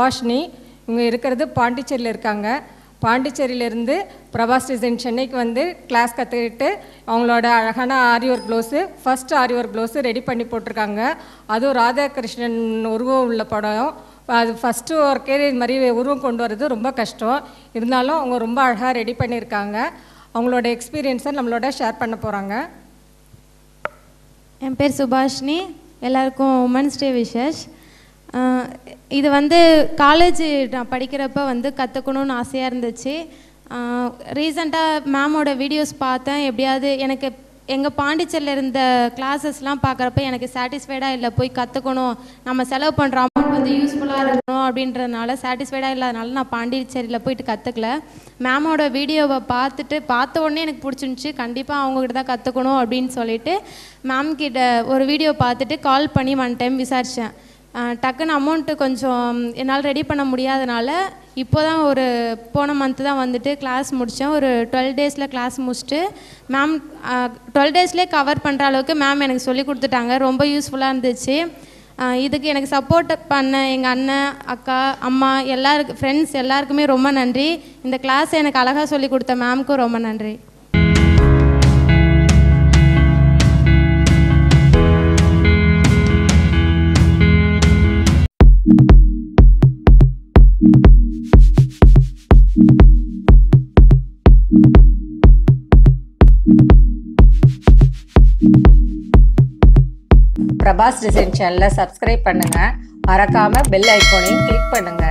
சுபாஷினி இவங்க இருக்கிறது பாண்டிச்சேரியில் இருக்காங்க பாண்டிச்சேரியிலேருந்து பிரபாஸ் டிசைன் சென்னைக்கு வந்து கிளாஸ் கற்றுக்கிட்டு அவங்களோட அழகான aari work blouse first aari work blouse ready பண்ணி போட்டிருக்காங்க அதுவும் ராதாகிருஷ்ணன் உருவம் உள்ள படம் அது ஃபஸ்ட்டு ஒர்க்கே இது மாதிரி உருவம் கொண்டு வர்றது ரொம்ப கஷ்டம் இருந்தாலும் அவங்க ரொம்ப அழகாக ரெடி பண்ணியிருக்காங்க அவங்களோட எக்ஸ்பீரியன்ஸை நம்மளோட ஷேர் பண்ண போகிறாங்க என் பேர் சுபாஷினி எல்லாருக்கும் உமன்ஸ் டே விஷஸ் இது வந்து காலேஜ் நான் படிக்கிறப்ப வந்து கற்றுக்கணும்னு ஆசையாக இருந்துச்சு ரீசண்டாக மேமோட வீடியோஸ் பார்த்தேன் எப்படியாவது எனக்கு எங்கள் பாண்டிச்சேரியில் இருந்த கிளாஸஸ்லாம் பார்க்குறப்ப எனக்கு சாட்டிஸ்ஃபைடாக இல்லை போய் கற்றுக்கணும் நம்ம செலவு பண்ணுற அமௌண்ட் வந்து யூஸ்ஃபுல்லாக இருக்கணும் அப்படின்றதுனால சாட்டிஸ்ஃபைடாக இல்லாதனால நான் பாண்டிச்சேரியில் போயிட்டு கற்றுக்கல மேமோட வீடியோவை பார்த்துட்டு பார்த்த உடனே எனக்கு பிடிச்சிருந்துச்சி கண்டிப்பாக அவங்கக்கிட்ட தான் கற்றுக்கணும் அப்படின்னு சொல்லிட்டு மேம் கிட்ட ஒரு வீடியோ பார்த்துட்டு கால் பண்ணி ஒன் டைம் விசாரித்தேன் டக்குன்னு அமௌண்ட்டு கொஞ்சம் என்னால் ரெடி பண்ண முடியாதனால இப்போ தான் ஒரு போன மந்த்து தான் வந்துட்டு கிளாஸ் முடித்தேன் ஒரு டுவெல் டேஸில் கிளாஸ் முடிச்சுட்டு மேம் டுவெல் டேஸ்லேயே கவர் பண்ணுற அளவுக்கு மேம் எனக்கு சொல்லி கொடுத்துட்டாங்க ரொம்ப யூஸ்ஃபுல்லாக இருந்துச்சு ஆஹ் இதுக்கு எனக்கு சப்போர்ட் பண்ண எங்கள் அண்ணன் அக்கா அம்மா எல்லாருக்கு ஃப்ரெண்ட்ஸ் எல்லாருக்குமே ரொம்ப நன்றி இந்த கிளாஸ் எனக்கு அழகாக சொல்லி கொடுத்த மேம்க்கும் ரொம்ப நன்றி பிரபாஸ் டிசைன் சேனலை சப்ஸ்கிரைப் பண்ணுங்க மறக்காம பெல் ஐக்கானையும் கிளிக் பண்ணுங்க